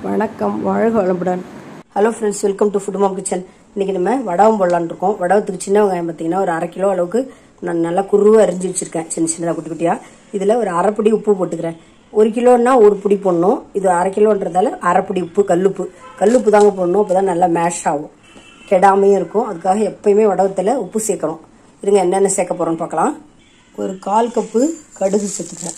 வணக்கம் வாழ்க வளமுடன் hello friends welcome to food mom kitchen இன்னைக்கு நம்ம வடகம் போடலான்னு இருக்கோம் வடகத்துக்கு சின்ன வெங்காயம் பார்த்தீங்கன்னா ஒரு அரை கிலோ அளவுக்கு நான் நல்லா குருவை அரிஞ்சு வச்சிருக்கேன் சின்ன சின்னதாக குட்டி குட்டியாக இதில் ஒரு அரைப்படி உப்பு போட்டுக்கிறேன் ஒரு கிலோன்னா ஒரு பிடி போடணும் இது அரை கிலோன்றதால அரைப்படி உப்பு கல்லுப்பு கல்லுப்பு தாங்க போடணும் அப்போ தான் நல்லா மேஷ் ஆகும் கெடாமையும் இருக்கும் அதுக்காக எப்பயுமே வடகத்தில் உப்பு சேர்க்கணும் இருங்க என்னென்ன சேர்க்க போகிறோன்னு பார்க்கலாம் ஒரு கால் கப்பு கடுகு சேர்த்துக்கிறேன்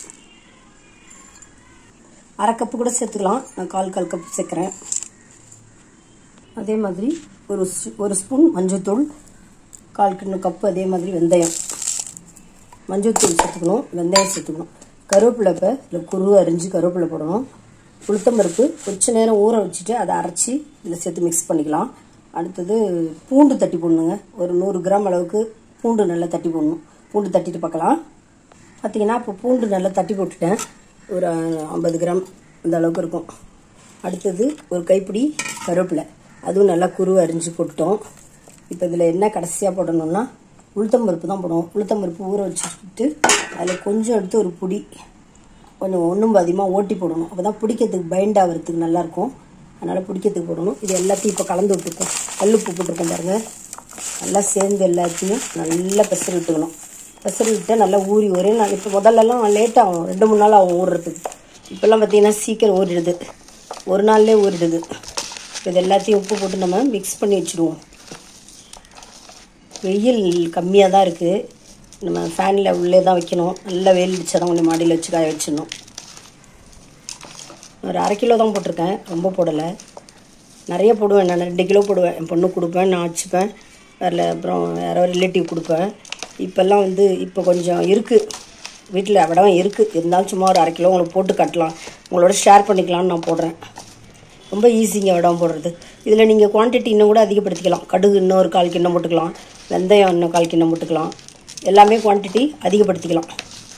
அரை கப்பு கூட சேர்த்துக்கலாம் நான் கால் கால் கப்பு சேர்க்குறேன் அதே மாதிரி ஒரு ஸ்- ஒரு ஸ்பூன் மஞ்சள்தூள் கால் கிண்ணு கப்பு அதே மாதிரி வெந்தயம் மஞ்சள்தூள் சேர்த்துக்கணும் வெந்தயம் சேர்த்துக்கணும் கருவேப்பிலை இப்போ இதில் குரு அரிஞ்சு கருவேப்பிலை போடணும் உளுத்தம்பருப்பு கொஞ்ச நேரம் ஊற வச்சுட்டு அதை அரைச்சி இதில் சேர்த்து மிக்ஸ் பண்ணிக்கலாம் அடுத்தது பூண்டு தட்டி போடணுங்க ஒரு நூறு கிராம் அளவுக்கு பூண்டு நல்லா தட்டி போடணும் பூண்டு தட்டிட்டு பார்க்கலாம் பார்த்தீங்கன்னா இப்போ பூண்டு நல்லா தட்டி போட்டுட்டேன் ஒரு ஐம்பது கிராம் அந்த அளவுக்கு இருக்கும் அடுத்தது ஒரு கைப்பிடி கருவேப்பிலை அதுவும் நல்லா குரு அரிஞ்சு போட்டுட்டோம் இப்போ இதில் என்ன கடைசியாக போடணும்னா உளுத்தம்பருப்பு தான் போடுவோம் உளுத்தம்பருப்பு ஊற வச்சுட்டு அதில் கொஞ்சம் எடுத்து ஒரு புடி கொஞ்சம் ஒன்றும் அதிகமாக ஓட்டி போடணும் அப்போ தான் பிடிக்கிறதுக்கு பைண்ட் ஆகிறதுக்கு நல்லாயிருக்கும் அதனால் பிடிக்கிறதுக்கு போடணும் இது எல்லாத்தையும் இப்போ கலந்து விட்டுருக்கோம் கல்லுப்பு போட்டிருக்கோம் பாருங்க நல்லா சேர்ந்து எல்லாத்தையும் நல்லா பெசரி விட்டுக்கணும் பெசரி விட்டால் நல்லா ஊறி ஒரே நாள் இப்போ முதல்லலாம் லேட் ஆகும் ரெண்டு மூணு நாள் ஆகும் ஊறுறதுக்கு இப்போல்லாம் பார்த்தீங்கன்னா சீக்கிரம் ஊறிடுது ஒரு நாள்லேயே ஊறிடுது இது எல்லாத்தையும் உப்பு போட்டு நம்ம மிக்ஸ் பண்ணி வச்சுடுவோம் வெயில் கம்மியாக தான் இருக்குது நம்ம ஃபேனில் உள்ளே தான் வைக்கணும் நல்லா வெயில் அடிச்சா தான் கொஞ்சம் மாடியில் வச்சு காய வச்சிடணும் ஒரு அரை கிலோ தான் போட்டிருக்கேன் ரொம்ப போடலை நிறைய போடுவேன் நான் ரெண்டு கிலோ போடுவேன் என் பொண்ணு கொடுப்பேன் நான் வச்சுப்பேன் வேறு அப்புறம் வேறு ரிலேட்டிவ் கொடுப்பேன் இப்போல்லாம் வந்து இப்போ கொஞ்சம் இருக்குது வீட்டில் விடவும் இருக்குது இருந்தாலும் சும்மா ஒரு அரை கிலோ உங்களுக்கு போட்டு கட்டலாம் உங்களோட ஷேர் பண்ணிக்கலாம்னு நான் போடுறேன் ரொம்ப ஈஸிங்க வடம் போடுறது இதில் நீங்கள் குவான்டிட்டி இன்னும் கூட அதிகப்படுத்திக்கலாம் கடுகு இன்னும் ஒரு கால் கிண்ணம் போட்டுக்கலாம் வெந்தயம் இன்னும் கால் கிண்ணம் போட்டுக்கலாம் எல்லாமே குவான்டிட்டி அதிகப்படுத்திக்கலாம்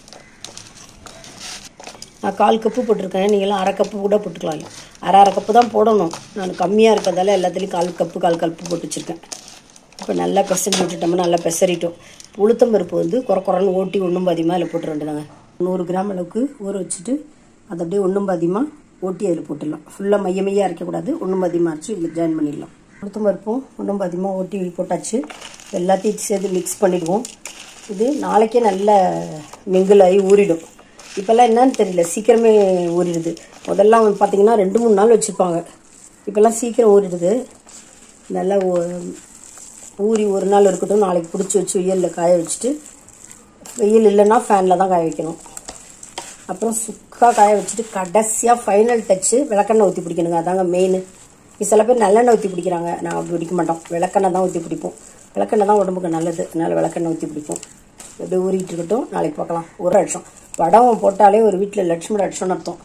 நான் கால் கப்பு போட்டிருக்கேன் நீங்களாம் அரை கப்பு கூட போட்டுக்கலாம் அரை அரை கப்பு தான் போடணும் நான் கம்மியாக இருக்கிறதால எல்லாத்துலேயும் கால் கப்பு கால் கப்பு போட்டு வச்சுருக்கேன் இப்போ நல்லா பிசைஞ்சு விட்டுட்டோம்னா நல்லா பெசறிட்டோம் உளுத்தம்பருப்பு வந்து குறை குறைன்னு ஓட்டி ஒன்றும் பாதியமாக அதில் போட்டுற வேண்டியதாங்க நூறு கிராம் அளவுக்கு ஊற வச்சுட்டு அதை அப்படியே ஒன்றும் பாதியமாக ஓட்டி அதில் போட்டுடலாம் ஃபுல்லாக மைய மையாக அரைக்கக்கூடாது ஒன்றும் பாதியமாக அரைச்சி இதில் ஜாயின் பண்ணிடலாம் உளுத்தம்பருப்பும் ஒன்றும் பாதியமாக ஓட்டி போட்டாச்சு எல்லாத்தையும் சேர்த்து மிக்ஸ் பண்ணிடுவோம் இது நாளைக்கே நல்ல மிங்கிள் ஆகி ஊறிடும் இப்போல்லாம் என்னன்னு தெரியல சீக்கிரமே ஊறிடுது முதல்ல பார்த்தீங்கன்னா ரெண்டு மூணு நாள் வச்சுருப்பாங்க இப்போல்லாம் சீக்கிரம் ஊறிடுது நல்லா ஊ- ஊறி ஒரு நாள் இருக்கட்டும் நாளைக்கு பிடிச்சி வச்சு வெயிலில் காய வச்சுட்டு வெயில் இல்லைன்னா ஃபேனில் தான் காய வைக்கணும் அப்புறம் சுக்காக காய வச்சுட்டு கடைசியாக ஃபைனல் டச்சு விளக்கெண்ணெய் ஊற்றி பிடிக்கணுங்க அதாங்க மெயின் சில பேர் நல்லெண்ணெய் ஊற்றி பிடிக்கிறாங்க நான் அப்படி பிடிக்க மாட்டோம் விளக்கெண்ணெய் தான் ஊற்றி பிடிப்போம் விளக்கெண்ணெய் தான் உடம்புக்கு நல்லது அதனால் விளக்கெண்ணெய் ஊற்றி பிடிப்போம் அப்படியே ஊறிட்டு இருக்கட்டும் நாளைக்கு பார்க்கலாம் ஒரு லட்சம் வடகம் போட்டாலே ஒரு வீட்டில் லட்சுமி லட்சம்னு அர்த்தம்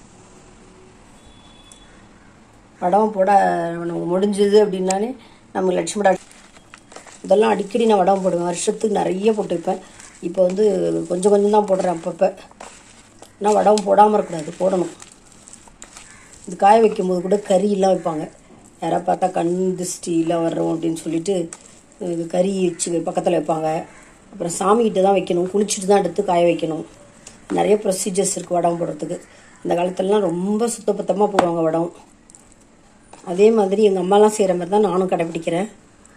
வடகம் போட நமக்கு முடிஞ்சது அப்படின்னாலே நமக்கு லட்சுமி டாட் இதெல்லாம் அடிக்கடி நான் வடகம் போடுவேன் வருஷத்துக்கு நிறைய போட்டு வைப்பேன் இப்போ வந்து கொஞ்சம் கொஞ்சம் தான் போடுறேன் அப்பப்போ ஆனால் வடகம் போடாமல் இருக்கக்கூடாது போடணும் இது காய வைக்கும்போது கூட கறியெல்லாம் வைப்பாங்க யாராவது பார்த்தா கண் திருஷ்டிலாம் வர்றோம் அப்படின்னு சொல்லிட்டு இது கறி வச்சு பக்கத்தில் வைப்பாங்க அப்புறம் சாமிகிட்ட தான் வைக்கணும் குளிச்சுட்டு தான் எடுத்து காய வைக்கணும் நிறைய ப்ரொசீஜர்ஸ் இருக்குது வடம் போடுறதுக்கு இந்த காலத்துலலாம் ரொம்ப சுத்தபத்தமாக போடுவாங்க வடம் அதே மாதிரி எங்கள் அம்மாலாம் செய்கிற மாதிரி தான் நானும் கடைப்பிடிக்கிறேன்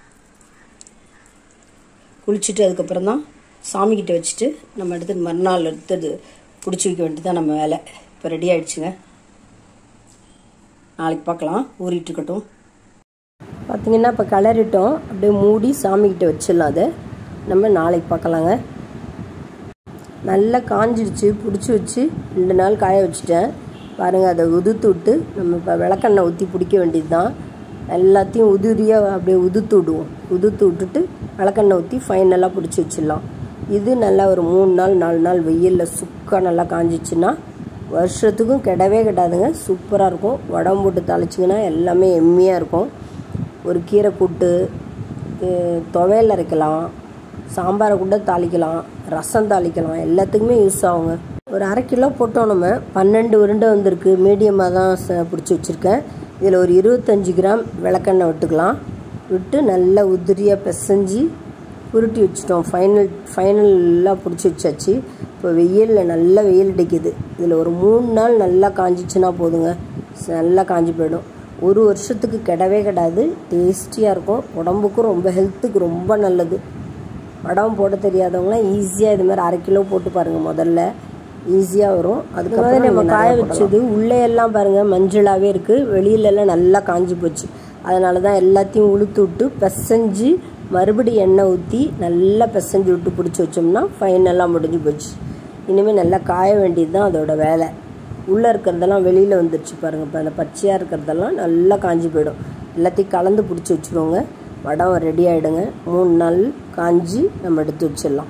குளிச்சுட்டு அதுக்கப்புறம் தான் சாமிக்கிட்ட வச்சுட்டு நம்ம எடுத்து மறுநாள் எடுத்து பிடிச்சி வைக்க வேண்டியது தான் நம்ம வேலை இப்போ ரெடி ஆயிடுச்சுங்க நாளைக்கு பார்க்கலாம் ஊறிட்டு இருக்கட்டும் பார்த்தீங்கன்னா இப்போ கிளறிட்டோம் அப்படியே மூடி சாமிக்கிட்ட வச்சிடலாம் அதை நம்ம நாளைக்கு பார்க்கலாங்க நல்லா காஞ்சிடுச்சு பிடிச்சி வச்சு ரெண்டு நாள் காய வச்சுட்டேன் பாருங்கள் அதை உதுத்து விட்டு நம்ம இப்போ விளக்கெண்ணெய் ஊற்றி பிடிக்க வேண்டியது தான் எல்லாத்தையும் உதிரியாக அப்படியே உதுத்து விடுவோம் உதுத்து விட்டுட்டு விளக்கெண்ணெய் ஊற்றி ஃபைனலாக பிடிச்சி வச்சிடலாம் இது நல்லா ஒரு மூணு நாள் நாலு நாள் வெயிலில் சுக்காக நல்லா காஞ்சிச்சுன்னா வருஷத்துக்கும் கெடவே கெடாதுங்க சூப்பராக இருக்கும் உடம்பு போட்டு தாளிச்சிங்கன்னா எல்லாமே எம்மியாக இருக்கும் ஒரு கீரை கூட்டு அஹ் துவையல் அரைக்கலாம் சாம்பாரை கூட தாளிக்கலாம் ரசம் தாளிக்கலாம் எல்லாத்துக்குமே யூஸ் ஆகுங்க ஒரு அரை கிலோ போட்டோம் நம்ம பன்னெண்டு உருண்டை வந்திருக்கு மீடியமாக தான் ச பிடிச்சி வச்சுருக்கேன் இதில் ஒரு இருபத்தஞ்சி கிராம் விளக்கெண்ணெய் விட்டுக்கலாம் விட்டு நல்லா உதிரியாக பிசைஞ்சு உருட்டி வச்சுட்டோம் ஃபைனல் ஃபைனலாக பிடிச்சி வச்சாச்சு இப்போ வெயிலில் நல்லா வெயில் அடிக்குது இதில் ஒரு மூணு நாள் நல்லா காஞ்சிச்சுன்னா போதுங்க ச- நல்லா காஞ்சி போயிடும் ஒரு வருஷத்துக்கு கிடவே கிடாது டேஸ்டியாக இருக்கும் உடம்புக்கும் ரொம்ப ஹெல்த்துக்கு ரொம்ப நல்லது வடம் போட தெரியாதவங்களாம் ஈஸியாக இது மாதிரி அரை கிலோ போட்டு பாருங்கள் முதல்ல ஈஸியாக வரும் அதுக்கப்புறம் நம்ம காய வச்சது உள்ளே எல்லாம் பாருங்கள் மஞ்சளாகவே இருக்குது வெளியிலலாம் நல்லா காஞ்சி போச்சு அதனால தான் எல்லாத்தையும் உளுத்து விட்டு பிசைஞ்சு மறுபடி எண்ணெய் ஊற்றி நல்லா பிசைஞ்சு விட்டு பிடிச்சி வச்சோம்னா ஃபைனலாக முடிஞ்சு போச்சு இனிமேல் நல்லா காய வேண்டியது தான் அதோட வேலை உள்ளே இருக்கிறதெல்லாம் வெளியில் வந்துருச்சு பாருங்கள் இப்போ அந்த பச்சையாக இருக்கிறதெல்லாம் நல்லா காஞ்சி போயிடும் எல்லாத்தையும் கலந்து பிடிச்சி வச்சுருவோங்க வடம் ரெடி ஆகிடுங்க மூணு நாள் காஞ்சி நம்ம எடுத்து வச்சிடலாம்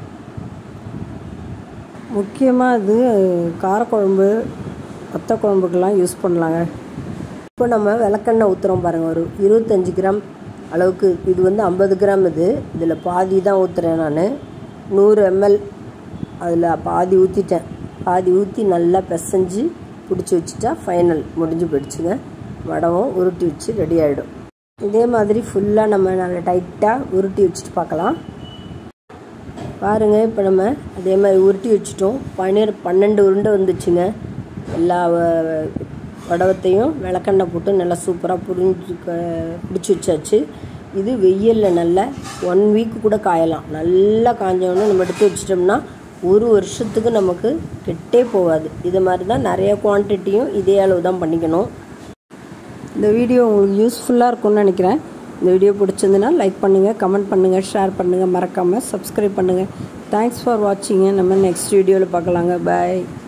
முக்கியமாக இது காரக்குழம்பு வத்த குழம்புக்கெல்லாம் யூஸ் பண்ணலாங்க இப்போ நம்ம விளக்கெண்ணெய் ஊற்றுறோம் பாருங்கள் ஒரு இருபத்தஞ்சி கிராம் அளவுக்கு இது வந்து ஐம்பது கிராம் இது இதில் பாதி தான் ஊற்றுறேன் நான் நூறு எம்எல் அதில் பாதி ஊற்றிட்டேன் பாதி ஊற்றி நல்லா பிசைஞ்சு பிடிச்சி வச்சுட்டா ஃபைனல் முடிஞ்சு போயிடுச்சுங்க வடவும் உருட்டி வச்சு ரெடி ஆகிடும் இதே மாதிரி ஃபுல்லாக நம்ம நல்லா டைட்டாக உருட்டி வச்சுட்டு பார்க்கலாம் பாருங்கள் இப்போ நம்ம அதே மாதிரி உருட்டி வச்சுட்டோம் பன்னீர் பன்னெண்டு உருண்டை வந்துச்சுங்க எல்லா வ- வடவத்தையும் விளக்கெண்ணெய் போட்டு நல்லா சூப்பராக புரிஞ்சு பிடிச்சி வச்சாச்சு இது வெயிலில் நல்லா ஒன் வீக் கூட காயலாம் நல்லா காஞ்சோடனே நம்ம எடுத்து வச்சிட்டோம்னா ஒரு வருஷத்துக்கு நமக்கு கெட்டே போகாது இது மாதிரி தான் நிறைய குவான்டிட்டியும் இதே அளவு தான் பண்ணிக்கணும் இந்த வீடியோ உங்களுக்கு யூஸ்ஃபுல்லாக இருக்கும்னு நினைக்கிறேன் இந்த வீடியோ பிடிச்சிருந்துன்னா லைக் பண்ணுங்கள் கமெண்ட் பண்ணுங்கள் ஷேர் பண்ணுங்கள் மறக்காமல் சப்ஸ்கிரைப் பண்ணுங்கள் தேங்க்ஸ் ஃபார் வாட்சிங்க நம்ம நெக்ஸ்ட் வீடியோவில் பார்க்கலாங்க பாய்